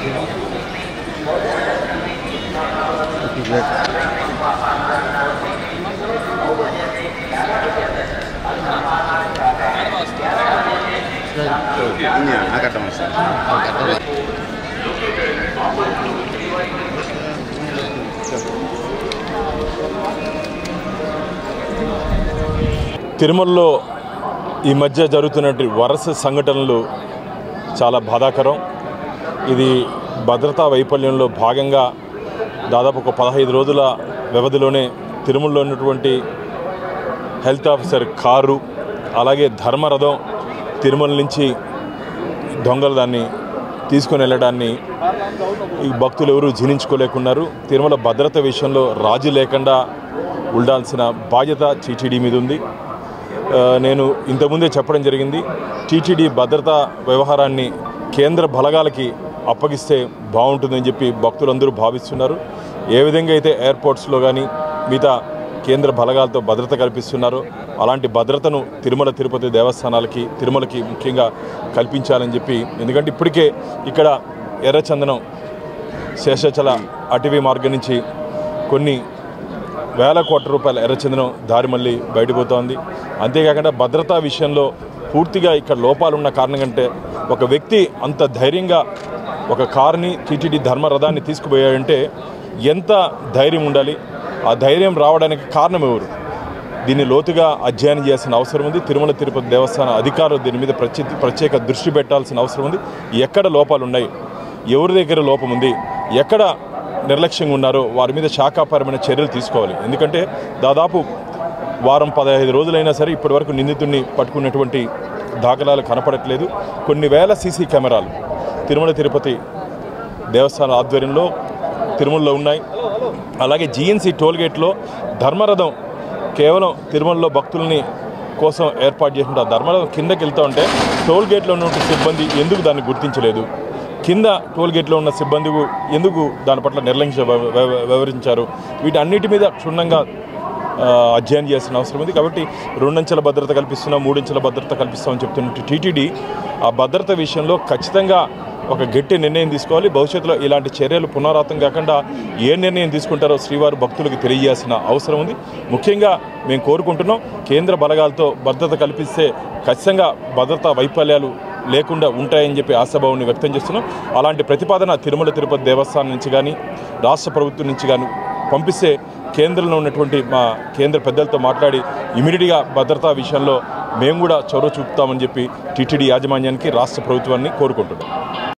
ఆకట్టం sir తిరుమలలో ఈ మధ్య జరుగుతున్నటువంటి వరుస సంఘటనలు చాలా బాధాకరం ఇది భద్రతా వైఫల్యంలో భాగంగా దాదాపు ఒక పదహైదు రోజుల వ్యవధిలోనే తిరుమలలో ఉన్నటువంటి హెల్త్ ఆఫీసర్ కారు అలాగే ధర్మరథం తిరుమల నుంచి దొంగలు దాన్ని తీసుకొని వెళ్ళడాన్ని ఈ భక్తులు ఎవరూ జీర్ణించుకోలేకున్నారు తిరుమల భద్రత విషయంలో రాజీ లేకుండా ఉండాల్సిన బాధ్యత టీటీడీ మీద ఉంది ఆ, నేను ఇంతకుముందే చెప్పడం జరిగింది టీటీడీ భద్రతా వ్యవహారాన్ని కేంద్ర బలగాలకి అప్పగిస్తే బాగుంటుందని చెప్పి భక్తులందరూ భావిస్తున్నారు ఏ విధంగా అయితే ఎయిర్పోర్ట్స్లో కానీ మిగతా కేంద్ర బలగాలతో భద్రత కల్పిస్తున్నారో అలాంటి భద్రతను తిరుమల తిరుపతి దేవస్థానాలకి తిరుమలకి ముఖ్యంగా కల్పించాలని చెప్పి ఎందుకంటే ఇప్పటికే ఇక్కడ ఎర్రచందనం శేషాచల అటవీ మార్గం నుంచి కొన్ని వేల కోట్ల రూపాయల ఎర్రచందనం దారి మళ్ళీ బయటపోతోంది అంతేకాకుండా భద్రతా విషయంలో పూర్తిగా ఇక్కడ లోపాలు ఉన్న కారణం కంటే ఒక వ్యక్తి అంత ధైర్యంగా ఒక కారుని టీటీడీ ధర్మరథాన్ని తీసుకుపోయాడంటే ఎంత ధైర్యం ఉండాలి ఆ ధైర్యం రావడానికి కారణం ఎవరు దీన్ని లోతుగా అధ్యయనం చేయాల్సిన అవసరం ఉంది తిరుమల తిరుపతి దేవస్థాన అధికారులు దీని మీద ప్రత్యేక ప్రత్యేక దృష్టి పెట్టాల్సిన అవసరం ఉంది ఎక్కడ లోపాలు ఉన్నాయి ఎవరి దగ్గర లోపం ఉంది ఎక్కడ నిర్లక్ష్యంగా ఉన్నారో వారి మీద శాఖాపరమైన చర్యలు తీసుకోవాలి ఎందుకంటే దాదాపు వారం పదహైదు రోజులైనా సరే ఇప్పటివరకు నిందితుడిని పట్టుకున్నటువంటి దాఖలాలు కనపడట్లేదు కొన్ని వేల సీసీ కెమెరాలు తిరుమల తిరుపతి దేవస్థాన ఆధ్వర్యంలో తిరుమలలో ఉన్నాయి అలాగే జిఎన్సీ టోల్గేట్లో ధర్మరథం కేవలం తిరుమలలో భక్తుల్ని కోసం ఏర్పాటు చేసిన ధర్మరథం కిందకి వెళ్తూ ఉంటే టోల్గేట్లో ఉన్నటువంటి సిబ్బంది ఎందుకు దాన్ని గుర్తించలేదు కింద టోల్గేట్లో ఉన్న సిబ్బంది ఎందుకు దాని పట్ల నిర్లక్ష్య వ్యవ- వ్యవ- వ్యవహరించారు వీటన్నిటి మీద క్షుణ్ణంగా ఆ, అధ్యయనం చేయాల్సిన అవసరం ఉంది కాబట్టి రెండంచెల భద్రత కల్పిస్తున్నాం మూడంచెల భద్రత కల్పిస్తామని చెప్తున్న టీటీడీ ఆ భద్రత విషయంలో ఖచ్చితంగా ఒక గట్టి నిర్ణయం తీసుకోవాలి భవిష్యత్తులో ఇలాంటి చర్యలు పునరావృతం కాకుండా ఏ నిర్ణయం తీసుకుంటారో శ్రీవారి భక్తులకు తెలియజేయాల్సిన అవసరం ఉంది ముఖ్యంగా మేము కోరుకుంటున్నాం కేంద్ర బలగాలతో భద్రత కల్పిస్తే ఖచ్చితంగా భద్రతా వైఫల్యాలు లేకుండా ఉంటాయని చెప్పి ఆశాభావాన్ని వ్యక్తం చేస్తున్నాం అలాంటి ప్రతిపాదన తిరుమల తిరుపతి దేవస్థానం నుంచి కానీ రాష్ట్ర ప్రభుత్వం నుంచి కానీ పంపిస్తే కేంద్రంలో ఉన్నటువంటి మా కేంద్ర పెద్దలతో మాట్లాడి ఇమీడియట్గా భద్రతా విషయంలో మేము కూడా చొరవ చూపుతామని చెప్పి టీటీడీ యాజమాన్యానికి రాష్ట్ర ప్రభుత్వాన్ని కోరుకుంటున్నాం